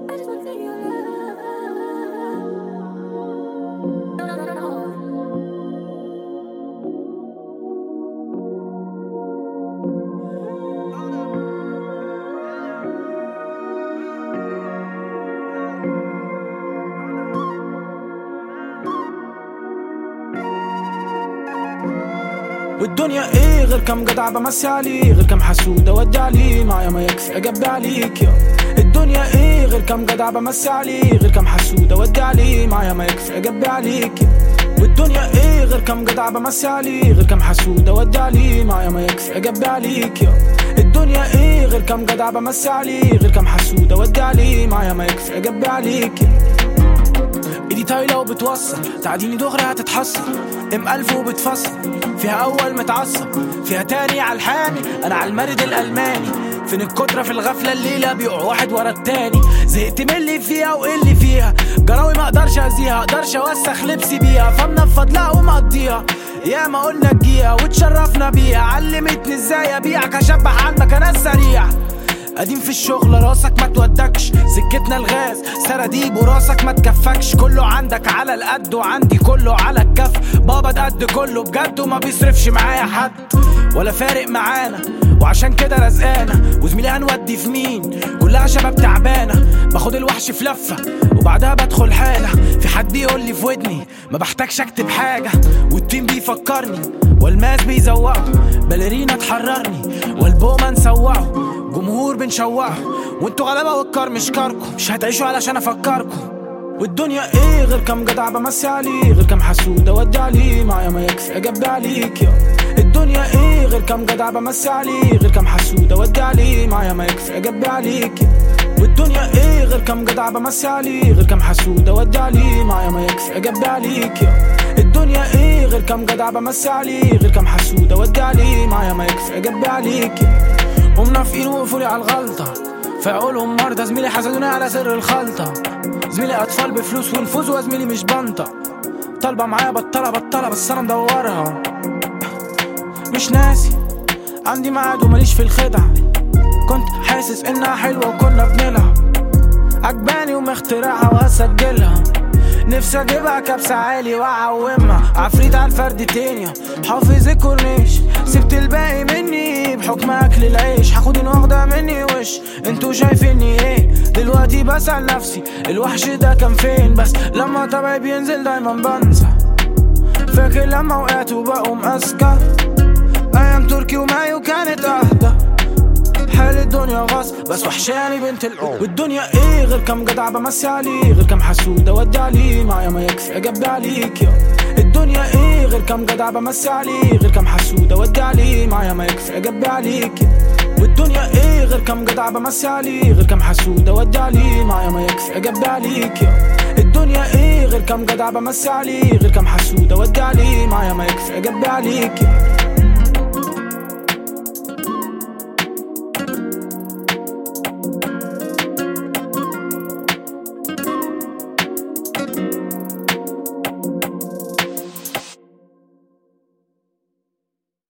والدنيا ايه غير كم جدع بمسي عليه غير كم حسود اودي عليه معايا ما يكفي اجبي عليك يا الدنيا ايه غير كم جدع بمسي عليه غير كم حسود اودي عليه معايا ما يكفي اجبي عليك يا والدنيا ايه غير كم جدع بمسي عليه غير كم حسود اودي عليه معايا ما يكفي اجبي عليك يا الدنيا ايه غير كم جدع بمسي عليه غير كم حسود اودي عليه معايا ما يكفي اجبي عليك يا ايدي طايله وبتوصل تعديني دغري هتتحصل ام الف وبتفصل فيها اول متعصب فيها تاني على الحامي انا على المرد الالماني فين الكترة في الغفلة الليلة بيقع واحد ورا التاني زهقت من اللي فيها واللي فيها جراوي ما اقدرش اذيها اقدرش اوسخ لبسي بيها فمنفض لها ومقضيها يا ما قلنا تجيها وتشرفنا بيها علمتني ازاي ابيعك اشبح على المكان السريع قديم في الشغل راسك ما تودكش سكتنا الغاز سراديب وراسك ما تكفكش كله عندك على القد وعندي كله على الكف بابا ده قد كله بجد وما بيصرفش معايا حد ولا فارق معانا وعشان كده رزقانة وزميلي هنودي في مين كلها شباب تعبانة باخد الوحش في لفة وبعدها بدخل حالة في حد يقول لي في ودني ما بحتاجش اكتب حاجة والتيم بيفكرني والماس بيزوقه باليرينا تحررني والبومة نسوقه جمهور بنشوقه وانتوا غلابة والكار مش كاركو مش هتعيشوا علشان افكركم والدنيا ايه غير كم جدع بمسي عليه غير كم حسود اودي عليه معايا ما يكفي اجبي عليك يا الدنيا ايه غير كم جدع بمسي عليه غير كم حسود اودي عليه معايا ما يكفي اجبي عليك يا والدنيا ايه غير كم جدع بمسي عليه غير كم حسود اودي عليه معايا ما يكفي اجبي عليك يا الدنيا ايه غير كم جدع بمسي عليه غير كم حسود اودي عليه معايا ما يكفي اجبي عليك يا ومنافقين وقفولي على الغلطة في عقولهم مرضى زميلي حسدوني على سر الخلطة زميلي أطفال بفلوس ونفوذ وزميلي مش بنطة طالبة معايا بطلة بطلة بس أنا مدورها مش ناسي عندي ميعاد وماليش في الخدع كنت حاسس إنها حلوة وكنا بنلعب عجباني ومخترعها وهسجلها نفسي اجيبها كبسة عالي واعومها عفريت على الفرد تانية حافظ الكورنيش سبت الباقي مني بحكم اكل العيش هاخد واخدة مني وش انتوا شايفيني ايه دلوقتي بسأل نفسي الوحش ده كان فين بس لما طبعي بينزل دايما بنسى فاكر لما وقعت وبقوم اذكى ايام تركي ومايو كانت اهدى حال الدنيا غصب بس وحشاني بنت الأم والدنيا ايه غير كم جدع بمسي عليه غير كم حسود اودي عليه معايا ما يكفي اجبي عليك يا الدنيا ايه غير كم جدع بمسي عليه غير كم حسود اودي عليه معايا ما يكفي اجبي عليك يا والدنيا ايه غير كم جدع بمسي عليه غير كم حسود اودي عليه معايا ما يكفي اجبي عليك يا الدنيا ايه غير كم جدع بمسي عليه غير كم حسود اودي عليه معايا ما يكفي اجبي عليك يا